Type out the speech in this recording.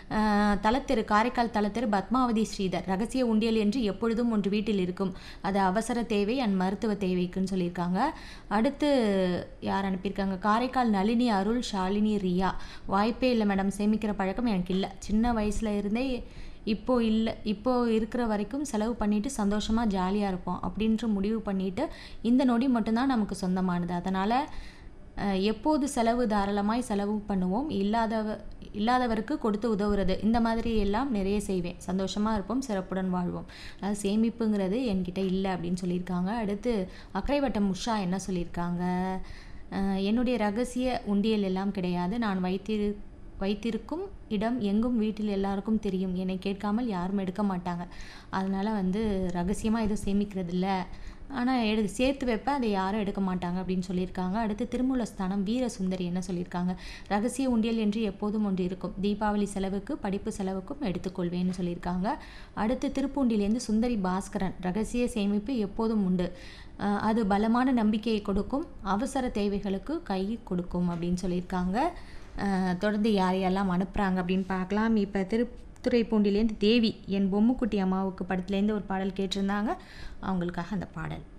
அஹ், தலத்தெரு காரைக்கால் தலத்தெரு பத்மாவதி ஸ்ரீதர் ரகசிய உண்டியல் என்று எப்பொழுதும் ஒன்று வீட்டில் இருக்கும் அது அவசர தேவை அண்ட் மருத்துவ தேவைக்குன்னு சொல்லியிருக்காங்க அடுத்து யார் அனுப்பியிருக்காங்க காரைக்கால் நளினி அருள் ஷாலினி ரியா வாய்ப்பே இல்லை மேடம் சேமிக்கிற பழக்கம் எனக்கு இல்லை சின்ன வயசுல இருந்தே இப்போ இல்லை இப்போ இருக்கிற வரைக்கும் செலவு பண்ணிட்டு சந்தோஷமா ஜாலியாக இருப்போம் அப்படின்ற முடிவு பண்ணிட்டு இந்த நொடி மட்டும்தான் நமக்கு சொந்தமானது அதனால் எப்போது செலவு தாராளமாய் செலவு பண்ணுவோம் இல்லாதவ இல்லாதவருக்கு கொடுத்து உதவுறது இந்த மாதிரி எல்லாம் நிறைய செய்வேன் சந்தோஷமாக இருப்போம் சிறப்புடன் வாழ்வோம் அதாவது சேமிப்புங்கிறது என்கிட்ட இல்லை அப்படின்னு சொல்லியிருக்காங்க அடுத்து அக்கரைவட்டம் உஷா என்ன சொல்லியிருக்காங்க அஹ் என்னுடைய ரகசிய உண்டியல் எல்லாம் கிடையாது நான் வைத்திரு வைத்திருக்கும் இடம் எங்கும் வீட்டில் எல்லாருக்கும் தெரியும் என்னை கேட்காமல் யாரும் எடுக்க மாட்டாங்க அதனால் வந்து ரகசியமாக எதுவும் சேமிக்கிறது இல்லை ஆனால் எடு சேர்த்து வைப்பேன் அதை யாரும் எடுக்க மாட்டாங்க அப்படின்னு சொல்லியிருக்காங்க அடுத்து திருமூலஸ்தானம் வீரசுந்தரி என்ன சொல்லியிருக்காங்க ரகசிய உண்டியல் என்று எப்போதும் ஒன்று இருக்கும் தீபாவளி செலவுக்கு படிப்பு செலவுக்கும் எடுத்துக்கொள்வேன்னு சொல்லியிருக்காங்க அடுத்து திருப்பூண்டிலேருந்து சுந்தரி பாஸ்கரன் ரகசிய சேமிப்பு எப்போதும் உண்டு அஹ் அது பலமான நம்பிக்கையை கொடுக்கும் அவசர தேவைகளுக்கு கை கொடுக்கும் அப்படின்னு சொல்லியிருக்காங்க அஹ் தொடர்ந்து யார் யாரெல்லாம் அனுப்புகிறாங்க அப்படின்னு பார்க்கலாம் இப்போ திருத்துறைப்பூண்டிலேருந்து தேவி என் பொம்முக்குட்டி அம்மாவுக்கு படத்துலேருந்து ஒரு பாடல் கேட்டிருந்தாங்க அவங்களுக்காக அந்த பாடல்